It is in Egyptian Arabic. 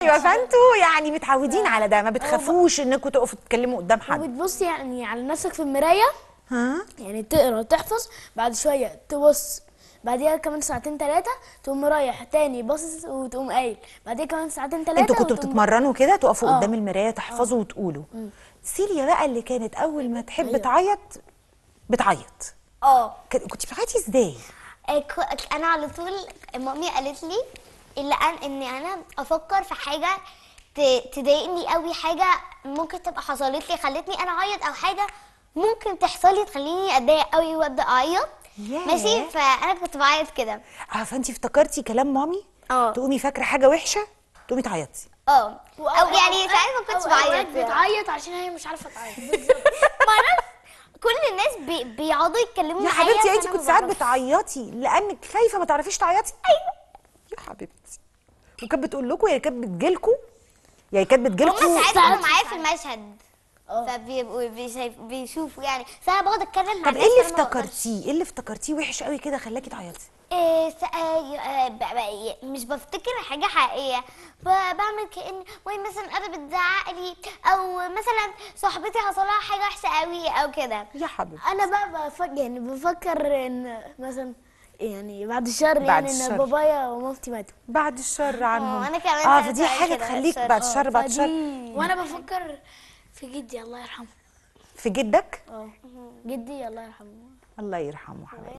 ايوه فانتوا يعني متعودين على ده ما بتخافوش انكم تقفوا تتكلموا قدام حد وبتبص يعني على نفسك في المرايه ها يعني تقرا تحفظ بعد شويه تبص بعديها كمان ساعتين ثلاثه تقوم رايح تاني باصص وتقوم قايل بعديها كمان ساعتين ثلاثه انتوا كنتوا بتتمرنوا كده تقفوا آه. قدام المرايه تحفظوا وتقولوا سيليا بقى اللي كانت اول ما تحب تعيط بتعيط اه ك- كنت بتعيطي ازاي آه، ك- انا على طول مامي قالت لي الا ان اني انا افكر في حاجه ت- تضايقني قوي حاجه ممكن تبقى حصلت لي خلتني انا اعيط او حاجه ممكن تحصل لي تخليني اتضايق قوي وابدا اعيط ياه. ماشي فانا كنت بعيط كده اه فانت افتكرتي كلام مامي اه. تقومي فاكره حاجه وحشه تقومي تعيطي اه او يعني ساعات ما كنتش بعيط بتعيط عشان هي مش عارفه تعيط ما اعرف كل الناس بي بيقعدوا يتكلموا يا معايا حبيبتي انت فأنا كنت ما ساعات بعرفش. بتعيطي لانك خايفه ما تعرفيش تعيطي ايوه يا حبيبتي وكانت بتقول لكم يا كانت بتجيلكم يا كانت بتجيلكم هما ساعات كانوا معايا في المشهد فبيبقوا بيشايف- بيشوفوا يعني ساعات بقعد اتكلم مع طب ناس ايه اللي أنا ما أقدرش. افتكرتيه ايه اللي افتكرتيه وحش قوي كده خلاكي تعيطي إيه س- آه، آه، ب- ب- مش بفتكر حاجة حقيقية ب- بعمل كأن وهي مثلا أنا بتزعق لي أو مثلا صاحبتي حصل لها حاجة وحشة قوي أو كده يا حبيبتي انا بقى بفكر يعني بفكر ان مثلا يعني بعد الشر بعد يعني الشر. ان بابايا ومامتي ماتوا بعد الشر عنهم أنا كمان اه ساعات فدي بعمل حاجه كده، تخليك الشر. بعد آه، الشر بعد الشر وانا بفكر في جدي الله يرحمه في جدك اه جدي الله يرحمه الله يرحمه حبيبي